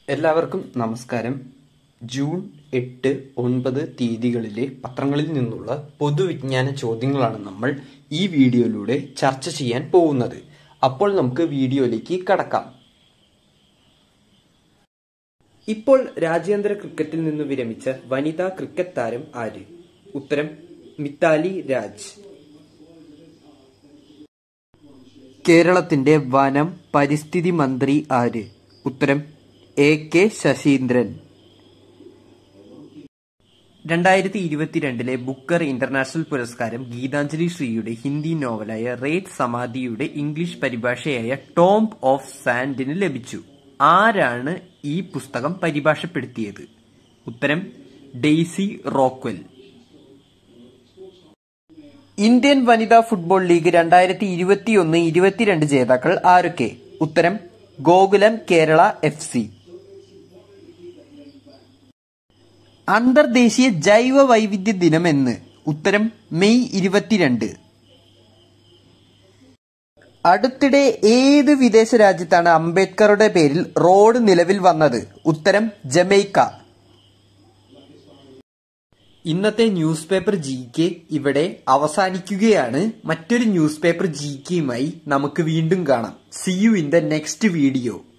എല്ലാവർക്കും നമസ്കാരം ജൂൺ എട്ട് ഒൻപത് തീയതികളിലെ പത്രങ്ങളിൽ നിന്നുള്ള പൊതുവിജ്ഞാന ചോദ്യങ്ങളാണ് നമ്മൾ ഈ വീഡിയോയിലൂടെ ചർച്ച ചെയ്യാൻ പോകുന്നത് അപ്പോൾ നമുക്ക് വീഡിയോയിലേക്ക് കടക്കാം ഇപ്പോൾ രാജ്യാന്തര ക്രിക്കറ്റിൽ നിന്ന് വിരമിച്ച വനിതാ ക്രിക്കറ്റ് താരം ആര് ഉത്തരം മിത്താലി രാജ് കേരളത്തിന്റെ വനം പരിസ്ഥിതി മന്ത്രി ആര് ഉത്തരം എ കെ ശശീന്ദ്രൻ രണ്ടായിരത്തി ഇരുപത്തിരണ്ടിലെ ബുക്കർ ഇന്റർനാഷണൽ പുരസ്കാരം ഗീതാഞ്ജലി ശ്രീയുടെ ഹിന്ദി നോവലായ റേറ്റ് സമാധിയുടെ ഇംഗ്ലീഷ് പരിഭാഷയായ ടോംബ് ഓഫ് സാൻഡിന് ലഭിച്ചു ആരാണ് ഈ പുസ്തകം പരിഭാഷപ്പെടുത്തിയത് ഉത്തരം ഡെയ്സി റോക്വെൽ ഇന്ത്യൻ വനിതാ ഫുട്ബോൾ ലീഗ് രണ്ടായിരത്തി ഇരുപത്തിയൊന്ന് ഇരുപത്തിരണ്ട് ജേതാക്കൾ ആരൊക്കെ ഉത്തരം ഗോകുലം കേരള എഫ് സി അന്തർദേശീയ ജൈവ വൈവിധ്യ ദിനം എന്ന് ഉത്തരം മെയ് ഇരുപത്തിരണ്ട് അടുത്തിടെ ഏത് വിദേശ രാജ്യത്താണ് അംബേദ്കറുടെ പേരിൽ റോഡ് നിലവിൽ വന്നത് ഉത്തരം ജമൈക്ക ഇന്നത്തെ ന്യൂസ് പേപ്പർ ജി കെ ഇവിടെ അവസാനിക്കുകയാണ് മറ്റൊരു ന്യൂസ് പേപ്പർ ജി കെയുമായി നമുക്ക് വീണ്ടും കാണാം see you in the next video